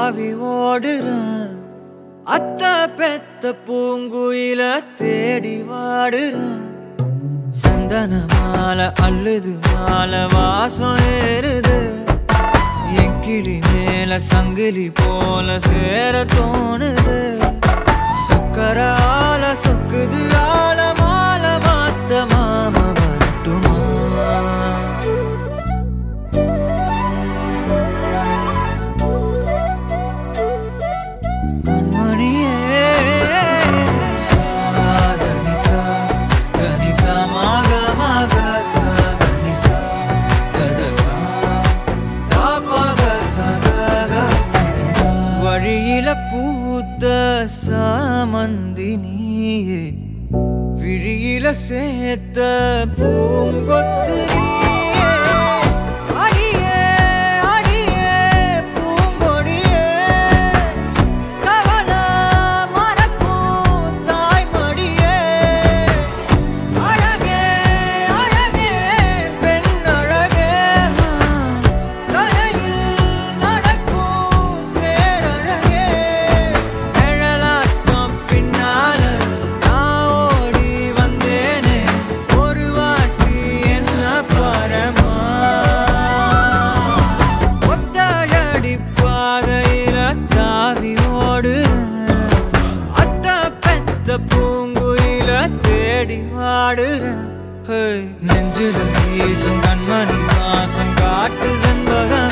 தாவி ஓடுறேன் அத்த பெத்த பூங்குயில தேடி வாடுறேன் சந்தன மாலை அள்ளுது மாலை வாசம் ஏறுது என் கிளி மேல சங்கிலி போல சேர தோணுது சக்கர ஆல சொக்குது ஆல மால மாத்த மாம வரட்டுமா கண்மணியே சாதனி சா தனி சா மாக மாக சா தனி சா தத சா தாபக சா கக சிதனி சா. வழியில பூத்த சாமந்தி நீயே விழியில சேர்த்த பூங்கொத்து நீயே. அடியே, அடியே, பூங்கொடியே கவல மறக்கும் தாய்மடியே அழகே அழகே பெண் அழகே கரையில் நடக்கும் தேரழகே நிழலாட்டம் பின்னால நான் ஓடி வந்தேனே ஒரு வாட்டி என்ன பரமா ஒத்தையடி பாதையில தாவி ஓடுறேன் அத்த பெத்த பூங்குயில தேடி வாடுறேன் ஹே, நெஞ்சில வீசும் கண்மணி வாசம் காட்டு செண்பகம்